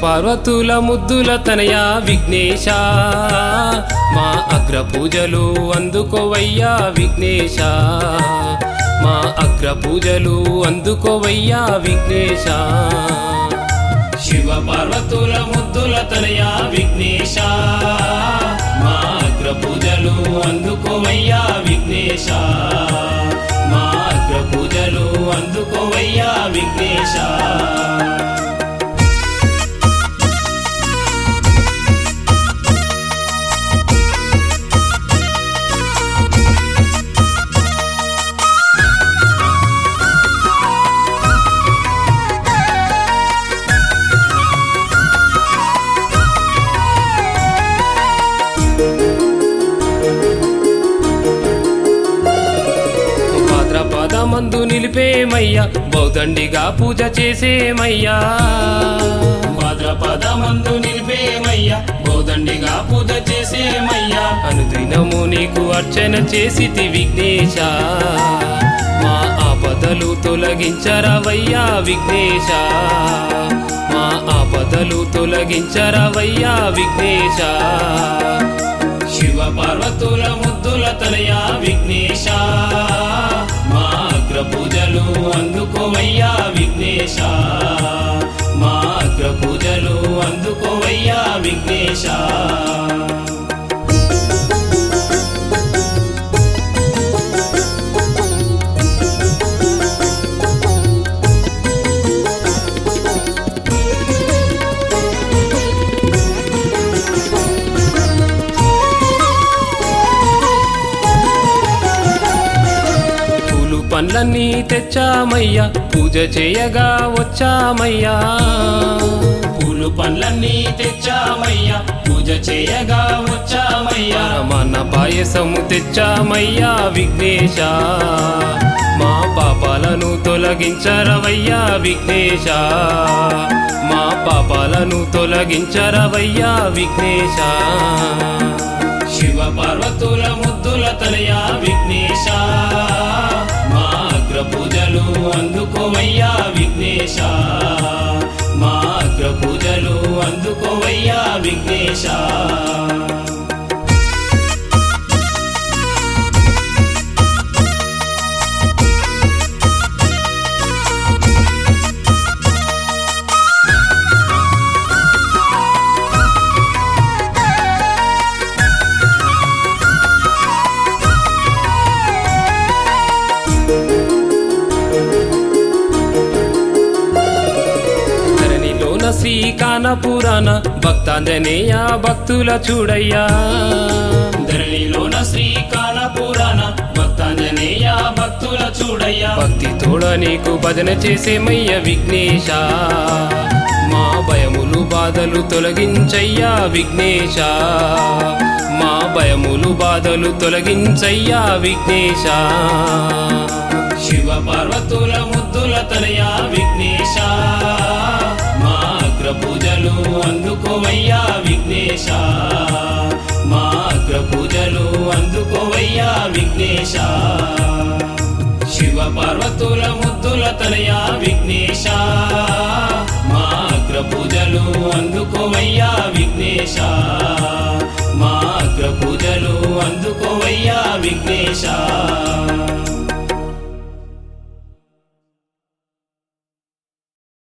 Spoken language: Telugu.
పార్వతుల ముద్దుల తనయ విఘ్నేశ మా అగ్ర పూజలు అందుకోవయ్యా విఘ్నేశ మా అగ్ర పూజలు అందుకోవయ్యా విఘ్నేశ శివ పార్వతుల ముద్దుల తనయ విఘ్నేశ మా అగ్ర పూజలు అందుకోవయ్యా విఘ్నేశ మా అగ్ర పూజలు అందుకోవయ్యా విఘ్నేశ భాద్రపద మందు నిలిపేమయ్యా బౌదండిగా పూజ చేసేమయ్యా భాద్రపద మందు నిలిపేమయ్యా బౌదండిగా పూజ చేసేమయ్యా అనుదినము నీకు అర్చన చేసి విఘ్నేశ మా ఆపదలు తొలగించరవయ్యా విఘ్నేశ మా ఆపదలు తొలగించరవయ్యా విఘ్నేశ శివ పార్వతుల ముద్దుల తనయ విఘ్నేశ మా అగ్ర పూజలు అందుకోవయ్యా విఘ్నేశ మా అగ్ర పూజలు అందుకోవయ్యా విఘ్నేశ పూలు పండ్లన్నీ తెచ్చామయ్యా పూజ చేయగా వచ్చామయ్యా పూలు పండ్లన్నీ తెచ్చామయ్యా పూజ చేయగా వచ్చామయ్యా మన పాయసము తెచ్చామయ్యా విఘ్నేశ మా పాపాలను తొలగించరవయ్యా విఘ్నేశ మా పాపాలను తొలగించరవయ్యా విఘ్నేశ శివ పార్వతుల ముద్దుల తనయ విఘ్నేశ మా అగ్ర పూజలు అందుకోవయ్యా విఘ్నేశ మా అగ్ర పూజలు అందుకోవయ్యా విఘ్నేశ ధరణిలోన శ్రీకాన పురాణ భక్తాంజనేయ భక్తుల చూడయ్యా ధరణిలోన శ్రీకాన పురాణ భక్తాంజనేయ భక్తుల చూడయ్యా భక్తి తోడ నీకు భజన చేసేమయ్య విఘ్నేశ మా భయములు బాధలు తొలగించయ్యా విఘ్నేశ మా భయములు బాధలు తొలగించయ్యా విఘ్నేశ శివ పార్వతుల ముద్దుల తనయ విఘ్నేశ మా అగ్ర పూజలు అందుకోవయ్యా విఘ్నేశ మా అగ్ర పూజలు అందుకోవయ్యా విఘ్నేశ శివ పార్వతుల ముద్దుల తనయ విఘ్నేశ మా అగ్ర పూజలు అందుకోవయ్యా విఘ్నేశ మా అగ్ర పూజలు అందుకోవయ్యా విఘ్నేశ